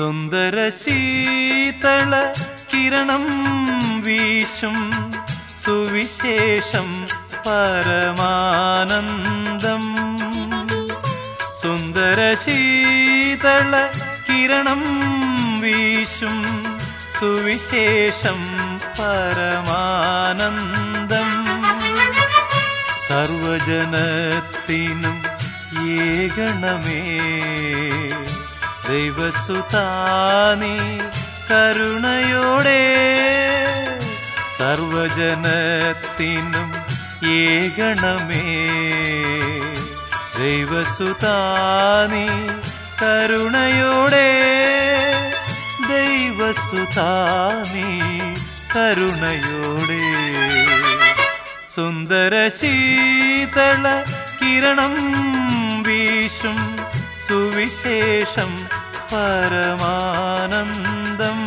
സുന്ദര ശീതള കിരണം വീശും സുവിശേഷം പരമാനന്ദം സുന്ദര ശീതള കിരണം വീശും സുവിശേഷം പരമാനന്ദം സർവജനത്തിനും ഏകണമേ ദൈവസുതാനി കരുണയോടെ സർവജനത്തിനും ഏകണമേ ദൈവസുതാനി കരുണയോടെ ദൈവസുതാനി കരുണയോടെ സുന്ദര ശീതള കിരണം വീശും സുവിശേഷം പരമാനന്ദം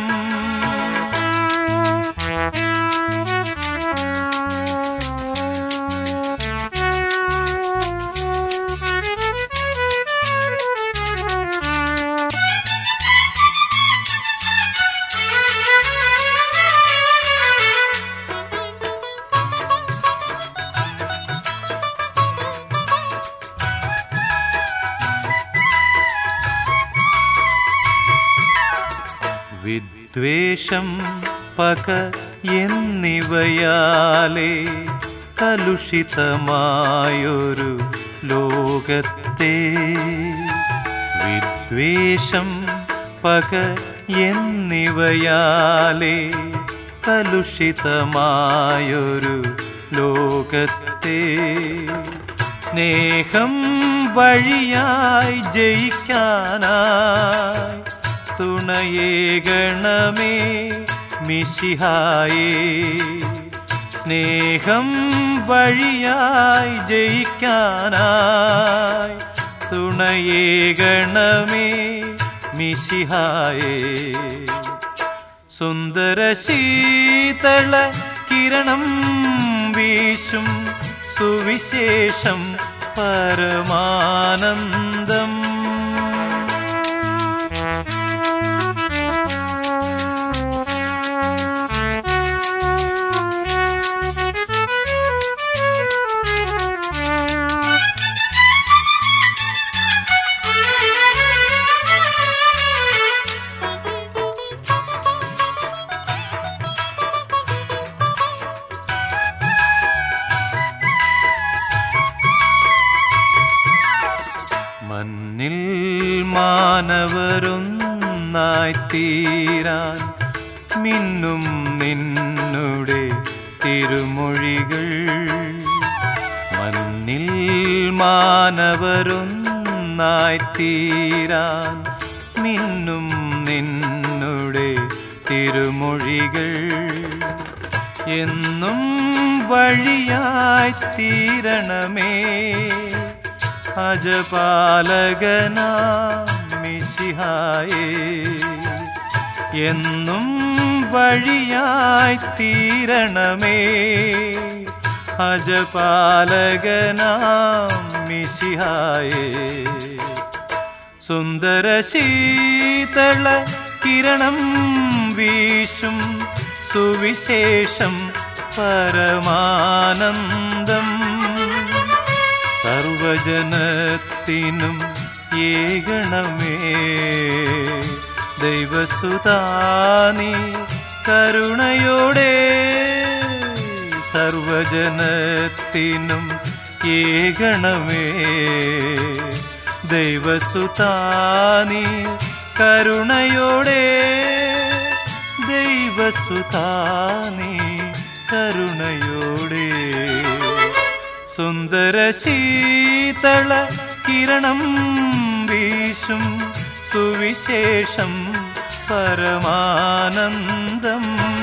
വിദ്വേഷം പക എന്നിവയാലേ കലുഷിതമായൊരു ലോകത്തെ വിദ്വേഷം പക എന്നിവയാലേ കലുഷിതമായൊരു ലോകത്തെ സ്നേഹം വഴിയായി ജയിക്കാനായി തുണയേകണമേ മിശിഹായേ സ്നേഹം വഴിയായി ജയിക്കാനായി തുണയേകണമേ മിശിഹായേ സുന്ദര ശീതള കിരണം വീശും സുവിശേഷം പരമാനന്ദം മണ്ണിൽ മാനവരൊന്നായി തീരാൻ മിന്നും നിന്നുടെ തിരുമൊഴികൾ മണ്ണിൽ മാനവരൊന്നായി തീരാൻ മിന്നും നിന്നുടെ തിരുമൊഴികൾ എന്നും വഴിയായി തീരണമേ അജപാലകനാമിശിഹായേ എന്നും വഴിയായി തീരണമേ അജപാലകനാമിശിഹായേ സുന്ദര ശീതള കിരണം വീശും സുവിശേഷം പരമാനന്ദം സർവജനത്തിനും ഏകണമേ ദൈവസുതാനി കരുണയോടെ സർവജനത്തിനും ഏകണമേ ദൈവസുതാനി കരുണയോടെ ദൈവസുതാനി കരുണയോടെ സുന്ദര ശീതള കിരണം വീശും സുവിശേഷം പരമാനന്ദം